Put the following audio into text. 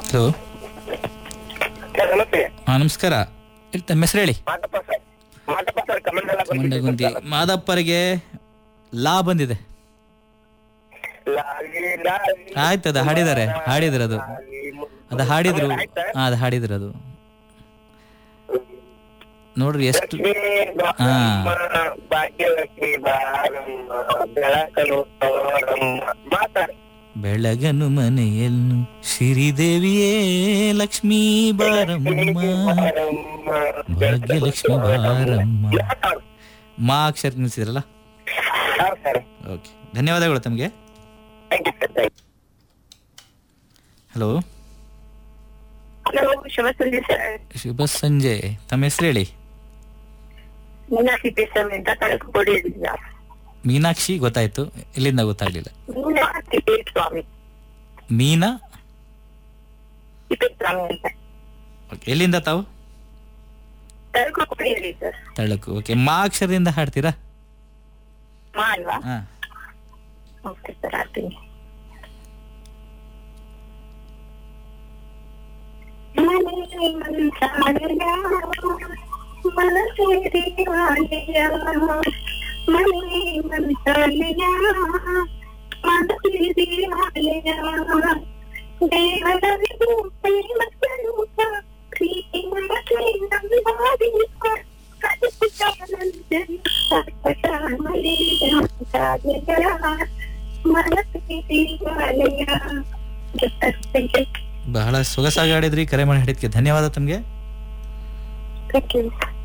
Hello sir ನಮಸ್ತೆ ಹಾಂ ನಮಸ್ಕಾರ ಇಲ್ಲಿ ತಮ್ಮ ಹೆಸರು ಹೇಳಿ ಮಾಟಪ್ಪ ಸರ್ ಮಾಟಪ್ಪ ಸರ್ ಕಮಂಡಲ ಮಂಡಗುಂದಿ ಮಾದಪ್ಪರಿಗೆ ಲಾ ಬಂದಿದೆ ಆಯ್ತು ಅದು ಹಾಡಿದ್ದಾರೆ ಹಾಡಿದ್ರು ಅದು ಅದು ಹಾಡಿದ್ರು ಹಾಂ ಅದು ಹಾಡಿದ್ರು ಅದು ನೋಡ್ರಿ ಎಷ್ಟು ಹಾ. ಭಾಗ್ಯಲಕ್ಷ್ಮಿ ಬಾರಮ್ಮ ಬೆಳಕಲು ತೋರಮ್ಮ ಮಾತಾಡಿ ಬೆಳಗನು ಮನೆಯನ್ನು ಸಿರಿದೇವಿಯೇ ಲಕ್ಷ್ಮೀ ಬಾರಮ್ಮ ಭಾಗ್ಯಲಕ್ಷ್ಮಿ ಬಾರಮ್ಮ ಮಾತಾಡು ಮಾ ಅಕ್ಷರ ನಿಲ್ಸಿದ್ರಲ್ಲ ಹೌದು ಸರ್ ಓಕೆ ಧನ್ಯವಾದಗಳು ತಮಗೆ thank you sir thank hello hello ಶುಭ ಸಂಜೆ ಸರ್ ಶುಭ ಸಂಜೆ ತಮ್ಮ ಹೆಸರು ಹೇಳಿ ಮೀನಾಕ್ಷಿ ಪೇಸ್ವಾಮಿ ಅಂತ ಕಳಕು ಕೊಡಿಯದಿಂದ ಮೀನಾಕ್ಷಿ ಗೊತ್ತಾಯ್ತು ಎಲ್ಲಿಂದ ಗೊತ್ತಾಗ್ಲಿಲ್ಲ ಮೀನಾಕ್ಷಿ ಪೇಸ್ವಾಮಿ ಮೀನಾ ಪೇಸ್ವಾಮಿ ಅಂತ ಓಕೆ ಎಲ್ಲಿಂದ ತಾವು ಕಳಕು ಕೊಡಿಯಲ್ಲಿ ಸರ್ ತಳಕು ಓಕೆ ಮಾ ಅಕ್ಷರದಿಂದ ಹಾಡ್ತೀರಾ ಮಾ ಅಲ್ವಾ ಹಾ ಓಕೆ ಸರ್ ಆಗ್ತೀನಿ ಮನೆ ಮಂಚಾಲಯ ಮನಸೇರಿ ವಾಲೆಯ ಮನೆ ಮಂಚಾಲಯ ಮನಸೇರಿ ವಾಲೆಯ ದೇವರ ವಿರೂಪ ಸ್ವರೂಪ ಪ್ರೀತಿಮಯಕ್ಕೆ ನಂಬಾದೀಪ ಕಲಿಸುತ್ತಾನಂದರಿ ಸರ್ಪಶಾಮಲಿ ಸಾಗರ ಮನಸೇರಿ ವಾಲೆಯ ಬಹಳ ಸೊಗಸಾಗಿ ಹಾಡಿದ್ರಿ ಕರೆ ಮಾಡಿ ಹಾಡಿದ್ಕೆ ಧನ್ಯವಾದ ತಮಗೆ Thank you.